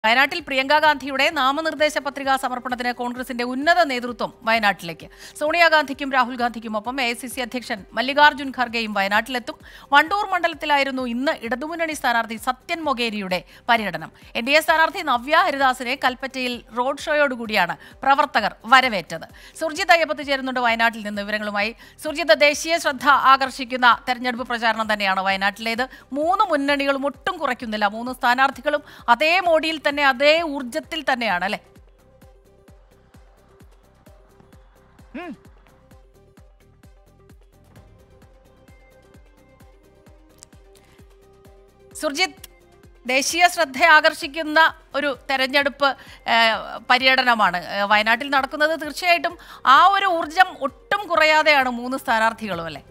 വയനാട്ടിൽ പ്രിയങ്ക ഗാന്ധിയുടെ നാമനിർദ്ദേശ പത്രികാ സമർപ്പണത്തിന് കോൺഗ്രസിന്റെ ഉന്നത നേതൃത്വം വയനാട്ടിലേക്ക് സോണിയാഗാന്ധിക്കും രാഹുൽ ഗാന്ധിക്കുമൊപ്പം എ ഐ സി സി അധ്യക്ഷൻ മല്ലികാർജ്ജുൻ ഖർഗെയും വയനാട്ടിലെത്തും വണ്ടൂർ മണ്ഡലത്തിലായിരുന്നു ഇന്ന് ഇടതുമുന്നണി സ്ഥാനാർത്ഥി സത്യൻ മൊഗേരിയുടെ പര്യടനം എൻ ഡി എ സ്ഥാനാർത്ഥി നവ്യ ഹരിദാസിനെ കൽപ്പറ്റയിൽ റോഡ് ഷോയോടുകൂടിയാണ് പ്രവർത്തകർ വരവേറ്റത് സുർജിത് അയ്യപ്പത്ത് ചേരുന്നുണ്ട് വയനാട്ടിൽ നിന്ന് വിവരങ്ങളുമായി സുർജിത് ദേശീയ ശ്രദ്ധ ആകർഷിക്കുന്ന തെരഞ്ഞെടുപ്പ് പ്രചാരണം തന്നെയാണ് വയനാട്ടിലേത് മൂന്ന് മുന്നണികളും ഒട്ടും കുറയ്ക്കുന്നില്ല മൂന്ന് സ്ഥാനാർത്ഥികളും അതേ മോഡിയിൽ തന്നെ അതേ ഊർജത്തിൽ തന്നെയാണ് അല്ലെ സുർജിത്ത് ദേശീയ ശ്രദ്ധ ആകർഷിക്കുന്ന ഒരു തെരഞ്ഞെടുപ്പ് ആ, പര്യടനമാണ് ആ, വയനാട്ടിൽ നടക്കുന്നത് തീർച്ചയായിട്ടും ആ ഒരു ഊർജം ഒട്ടും കുറയാതെയാണ് മൂന്ന് സ്ഥാനാർത്ഥികളും അല്ലെ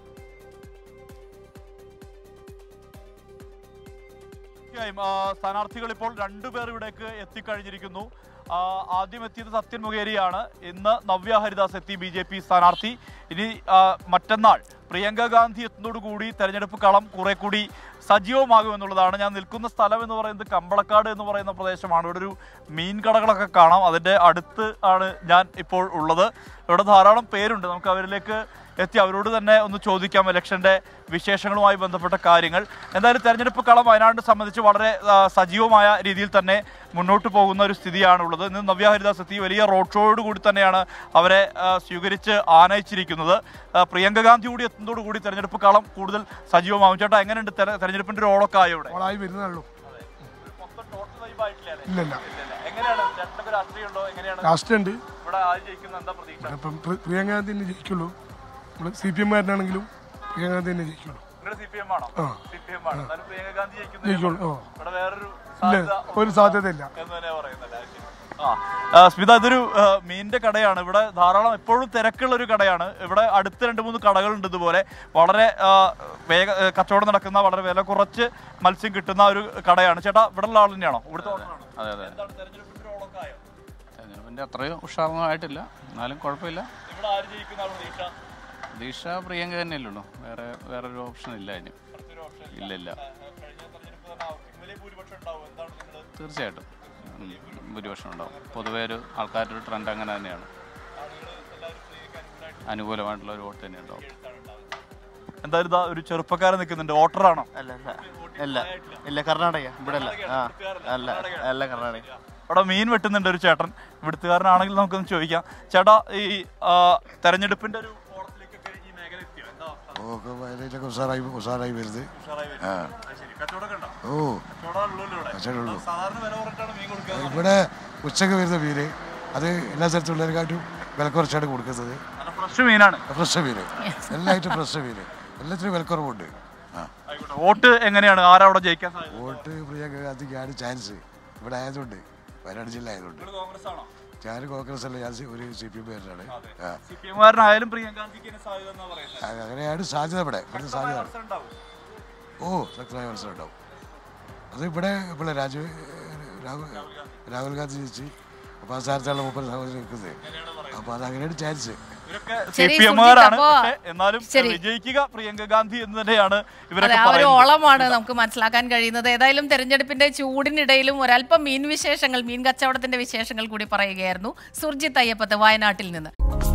തീർച്ചയായും ആ, സ്ഥാനാർത്ഥികൾ ഇപ്പോൾ രണ്ടുപേർ ഇവിടേക്ക് എത്തിക്കഴിഞ്ഞിരിക്കുന്നു ആ, ആദ്യം എത്തിയത് സത്യൻ മുഖേരിയാണ് ഇന്ന് നവ്യ ഹരിദാസ് എത്തി ബി ജെ പി സ്ഥാനാർത്ഥി ഇനി ആ, മറ്റന്നാൾ പ്രിയങ്ക ഗാന്ധി എത്തുന്നതോടുകൂടി തെരഞ്ഞെടുപ്പ് കളം കുറെ കൂടി സജീവമാകുമെന്നുള്ളതാണ് ഞാൻ നിൽക്കുന്ന സ്ഥലം എന്ന് പറയുന്നത് കമ്പളക്കാട് എന്ന് പറയുന്ന പ്രദേശമാണ് ഇവിടെ ഒരു മീൻ കടകളൊക്കെ കാണാം അതിൻ്റെ അടുത്ത് ആണ് ഞാൻ ഇപ്പോൾ ഉള്ളത് ഇവിടെ ധാരാളം പേരുണ്ട് നമുക്ക് അവരിലേക്ക് എത്തി അവരോട് തന്നെ ഒന്ന് ചോദിക്കാം ഇലക്ഷന്റെ വിശേഷങ്ങളുമായി ബന്ധപ്പെട്ട കാര്യങ്ങൾ എന്തായാലും തെരഞ്ഞെടുപ്പ് കളം വയനാടിനെ സംബന്ധിച്ച് വളരെ ആ, സജീവമായ രീതിയിൽ തന്നെ മുന്നോട്ട് പോകുന്ന ഒരു സ്ഥിതിയാണുള്ളത് ഇന്ന് നവ്യ ഹരിദാസ് എത്തി വലിയ റോഡ് ഷോയോട് കൂടി തന്നെയാണ് അവരെ ആ, സ്വീകരിച്ച് ആനയിച്ചിരിക്കുന്നത് ആ, പ്രിയങ്ക ഗാന്ധി കൂടി എത്തുന്നതോടുകൂടി തെരഞ്ഞെടുപ്പ് കളം കൂടുതൽ സജീവമാകും ചേട്ടാ എങ്ങനെയുണ്ട് തെര- തെരഞ്ഞെടുപ്പിന്റെ ഒരു ഓളൊക്കെ ആയോ ഇവിടെ ഓളായി വരുന്നേ മൊത്തം total vibe ആയിട്ടില്ലേ അല്ലേ? ഇല്ലല്ല ഇല്ലല്ല. എങ്ങനെയാണ് ചേട്ടനൊക്കെ രാഷ്ട്രീയമുണ്ടോ എങ്ങനെയാണ് രാഷ്ട്രീയമുണ്ട് ഇവിടെ ആര് ജയിക്കുന്ന എന്താ പ്രതീക്ഷ ഇപ്പം പ്രി- പ്രിയങ്ക ഗാന്ധി തന്നെ ജയിക്കുള്ളൂ നമ്മൾ സി പി എമ്മുകാരനാണെങ്കിലും പ്രിയങ്ക ഗാന്ധി തന്നെ ജയിക്കുള്ളൂ നിങ്ങളുടെ സി പി എം ആണോ ആ. സി പി എം ആണ് എന്നാലും പ്രിയങ്ക ഗാന്ധി ജയിക്കുന്നത് ജയിക്കുള്ളൂ ഓ ഇവിടെ വേറൊരു ഇല്ല സാധ്യത ഒരു സാധ്യതയില്ല എന്ന് തന്നെ പറയുന്നല്ലേ അത് ശരി. ആ ആ, സ്മിത ഇതൊരു ആ, മീനിന്റെ കടയാണ് ഇവിടെ ധാരാളം എപ്പോഴും തിരക്കുള്ള ഒരു കടയാണ് ഇവിടെ അടുത്ത് രണ്ട് മൂന്ന് കടകളുണ്ട് ഇതുപോലെ വളരെ ആ, വേഗ ആ, കച്ചവടം നടക്കുന്ന വളരെ വില കുറച്ച് മത്സ്യം കിട്ടുന്ന ഒരു കടയാണ് ചേട്ടാ ഇവിടെ ഉള്ള ആൾ തന്നെയാണോ ഇവിടുത്തെ ഓണറാണോ? അതെ അതെ എന്താണ് തെരഞ്ഞെടുപ്പിന്റെ ഓളൊക്കെ ആയോ? തെരഞ്ഞെടുപ്പിൻ്റെ അത്രയും ഉഷാറൊന്നും ആയിട്ടില്ല എന്നാലും കുഴപ്പമില്ല ഇവിടെ ആര് ജയിക്കുന്ന ആൾ പ്രതീക്ഷ ദീക്ഷ പ്രിയങ്ക തന്നെയല്ലേ ഉള്ളൂ വേറെ വേറൊരു ഓപ്ഷൻ ഇല്ല അതിന് മറ്റൊരു ഓപ്ഷൻ ഇല്ല ഇല്ല ആ, കഴിഞ്ഞ തെരഞ്ഞെടുപ്പ് തന്നെ ആവർത്തിക്കും. വലിയ ഭൂരിപക്ഷം ഉണ്ടാവും എന്താണ് നിങ്ങൾ തീർച്ചയായിട്ടും ഉം, ഭൂരിപക്ഷം ഉണ്ടാവും പൊതുവേ ഒരു ആൾക്കാരുടെ ഒരു ട്രെൻഡ് അങ്ങനെ തന്നെയാണ് അനുകൂലമായിട്ടുള്ള ഒരു വോട്ട് തന്നെ ഉണ്ടാവും എന്തായാലും ഇതാ ഒരു ചെറുപ്പക്കാരൻ നിൽക്കുന്നുണ്ട് വോട്ടറാണോ അല്ല അല്ല അല്ല ഇല്ല കർണാടക ഇവിടെ അല്ല ആ അല്ല അല്ല കർണാടക അവിടെ മീൻ വെട്ടുന്നുണ്ട് ഒരു ചേട്ടൻ ഇവിടുത്തുകാരനാണെങ്കിൽ നമുക്കൊന്ന് ചോദിക്കാം ചേട്ടാ ഈ ആ, തെരഞ്ഞെടുപ്പിന്റെ ഒരു ഓളത്തിലേക്കൊക്കെ ഈ മേഖല എത്തിയോ എന്താ അവസ്ഥ? ഓക്കെ വയനാട്ടിലൊക്കെ ഉഷാറായി ഉഷാറായി വരുന്നത് ഉഷാറായി വരുന്നു. അത് ശരി. കച്ചവടമൊക്കെ ഉണ്ടോ? ഓ കച്ചവടമുള്ളൂല്ലോ ഇവിടെ. കച്ചവടമുള്ളൂ. സാധാരണ വില കുറച്ചിട്ടാണ് മീൻ കൊടുക്കുക ഇവിടെ ഉച്ചക്ക് വരുന്ന മീന് അത് എല്ലാ സ്ഥലത്തുള്ളതിനെക്കാട്ടും വില കുറച്ചാണ് കൊടുക്കുന്നത് നല്ല ഫ്രഷ് മീനാണ് ഫ്രഷ് മീന് എല്ലായിട്ടും ഫ്രഷ് മീന് എല്ലാത്തിനും വിലക്കുറവുണ്ട് ആ ആയിക്കോട്ടെ വോട്ട് എങ്ങനെയാണ് ആരാ അവിടെ ജയിക്കാൻ സാധ്യത വോട്ട് പ്രിയങ്ക ഗാന്ധിക്കാണ് ചാൻസ് ഇവിടെ ആയതുകൊണ്ട് വയനാട് ജില്ല ആയതുകൊണ്ട് നിങ്ങൾ കോൺഗ്രസ് ആണോ ഞാൻ കോൺഗ്രസ് അല്ല ഞാൻ സി- ഒരു സി പി എം പേരാണ് ആ സി പി എംകാരനായാലും പ്രിയങ്ക ഗാന്ധിക്ക് തന്നെ സാധ്യത എന്നാ പറയുന്നത് ആ, അങ്ങനെയാണ് സാധ്യത ഇവിടെ ഇവിടുത്തെ സാധ്യത അവസരം ഉണ്ടാവും. ഓ ശക്തമായ മത്സരം ഉണ്ടാവും അത് ഇവിടെ ഇപ്പോൾ രാജീവ് രാഹുൽ രാഹുൽ ഗാന്ധി ജയിച്ച് അപ്പോൾ ആ സ്ഥാനത്താണ് മുപ്പത് സഹോദരൻ നിൽക്കുന്നത് അപ്പോൾ അത് അങ്ങനെയാണ് ചാൻസ് ഇവരൊക്കെ സി ശരി, പി സുജിത്ത്, എംകാരാണ് അപ്പോ- പക്ഷേ എന്നാലും ശരി. വിജയിക്കുക പ്രിയങ്ക ഗാന്ധി എന്ന് തന്നെയാണ് അതെ ഇവരൊക്കെ ആ ഒരു പറയുന്നത് ഓളമാണ് നമുക്ക് മനസ്സിലാക്കാൻ കഴിയുന്നത് ഏതായാലും തെരഞ്ഞെടുപ്പിന്റെ ചൂടിനിടയിലും ഒരല്പം മീൻ വിശേഷങ്ങൾ മീൻ കച്ചവടത്തിന്റെ വിശേഷങ്ങൾ കൂടി പറയുകയായിരുന്നു സുർജിത്ത് അയ്യപ്പത്ത് വയനാട്ടിൽ നിന്ന്